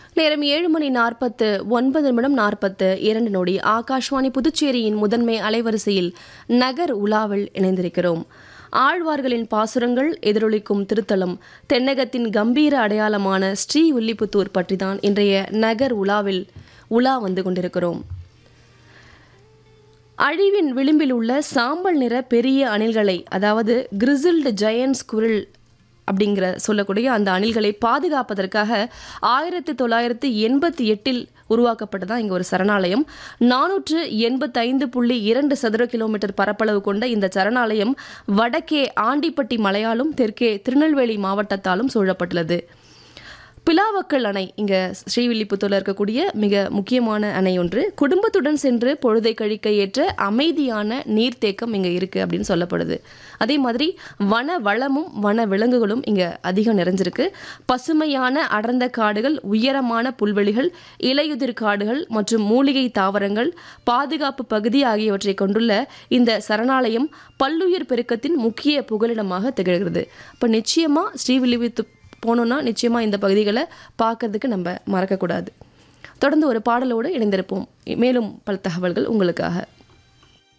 நேரம் ஏழு மணி நாற்பத்து ஒன்பது நிமிடம் நாற்பத்து இரண்டு நொடி ஆகாஷ்வாணி புதுச்சேரியின் முதன்மை அலைவரிசையில் நகர் உலாவில் இணைந்திருக்கிறோம் ஆழ்வார்களின் பாசுரங்கள் எதிரொலிக்கும் திருத்தலம் தென்னகத்தின் கம்பீர அடையாளமான ஸ்ரீ வில்லிபுத்தூர் பற்றிதான் இன்றைய நகர் உலாவில் உலா வந்து கொண்டிருக்கிறோம் அழிவின் விளிம்பில் உள்ள சாம்பல் நிற பெரிய அணில்களை அதாவது கிரிசில்டு ஜெயன்ஸ் குரில் அப்படிங்கிற சொல்லக்கூடிய அந்த அணில்களை பாதுகாப்பதற்காக ஆயிரத்தி தொள்ளாயிரத்தி எண்பத்தி எட்டில் உருவாக்கப்பட்டதான் இங்கே ஒரு சரணாலயம் நானூற்று எண்பத்தைந்து புள்ளி இரண்டு சதுர கிலோமீட்டர் பரப்பளவு கொண்ட இந்த சரணாலயம் வடக்கே ஆண்டிப்பட்டி மலையாலும் தெற்கே திருநெல்வேலி மாவட்டத்தாலும் சூழப்பட்டுள்ளது பிலாவக்கல் அணை இங்கே ஸ்ரீவில்லிபுத்தூரில் இருக்கக்கூடிய மிக முக்கியமான அணை ஒன்று குடும்பத்துடன் சென்று பொழுதை கழிக்க ஏற்ற அமைதியான நீர்த்தேக்கம் இங்கே இருக்குது அப்படின்னு சொல்லப்படுது அதே மாதிரி வன வளமும் வன விலங்குகளும் இங்கே அதிகம் நிறைஞ்சிருக்கு பசுமையான அடர்ந்த காடுகள் உயரமான புல்வெளிகள் இலையுதிர் காடுகள் மற்றும் மூலிகை தாவரங்கள் பாதுகாப்பு பகுதி ஆகியவற்றை கொண்டுள்ள இந்த சரணாலயம் பல்லுயிர் பெருக்கத்தின் முக்கிய புகலிடமாக திகழ்கிறது இப்போ நிச்சயமாக ஸ்ரீவில்லிபுத்து போனோம்னா நிச்சயமாக இந்த பகுதிகளை பார்க்கறதுக்கு நம்ம மறக்கக்கூடாது தொடர்ந்து ஒரு பாடலோடு இணைந்திருப்போம் மேலும் பல தகவல்கள் உங்களுக்காக